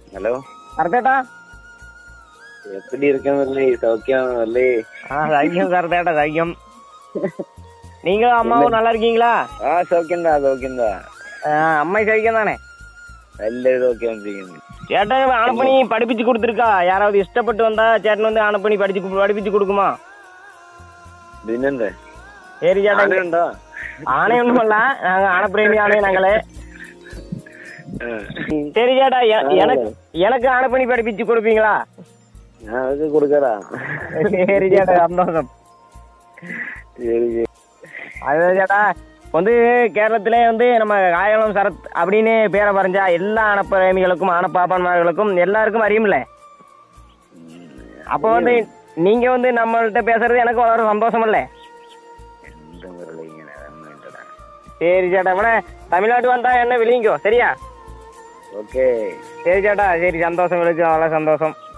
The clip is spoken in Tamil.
ஹலோ கரெக்டேட்டா எப்படி இருக்க முரளி சௌக்கியம் முரளி ஆ சைக்கியம் கரெக்டேட்டா சைக்கியம் நீங்களும் அம்மாவும் நல்லா இருக்கீங்களா ആ സൗഖ്യംതാ സൗഖ്യംതാ ஆ, அம்மை சைக்கியம் தானே എല്ലാവരും സൗഖ്യം சேட்டன் அனுப்பணி படிப்பிச்சு கொடுத்துருக்கா யாராவது இஷ்டப்பட்டு வந்தா சேட்டன் வந்து அனுப்பணி படிச்சு கு- படிப்பிச்சு கொடுக்குமா പിന്നെന്താ சரி சேட்டன் ആനയുണ്ടോ ஆணை ஒன்றும் இல்ல நாங்க ஆனப்பிரேமி ஆணை நாங்களே சரி சேட்டா எ- எனக்கு எனக்கு அனுப்பணி படிப்பிச்சு கொடுப்பீங்களா ഞാൻ അതൊക്കെ കൊടുക്കാറാ சரி சேட்டா சந்தோஷம் ശരി ശരി அது சேட்டா வந்து கேரளத்திலே வந்து நம்ம காயலம் சரத் அப்படின்னு பேரை பறஞ்சா எல்லா அனப்பிரேமிகளுக்கும் ஆனப்பாப்பான்மார்களுக்கும் எல்லாருக்கும் அறியும்ல அப்போ வந்து நீங்க வந்து நம்மள்ட்ட பேசுறது எனக்கு வளர சந்தோஷம் இல்ல എന്ത് മുരളി ഇങ്ങനെ ഒന്നും ഇല്ലടാ சரி சேட்டா இவன தமிழ்நாட்டு வந்தா என்ன விழிங்கோ சரியா ഓക്കേ சரி சேட்டா சரி சந்தோஷம் விழிச்சு அவ்வளோ சந்தோஷம்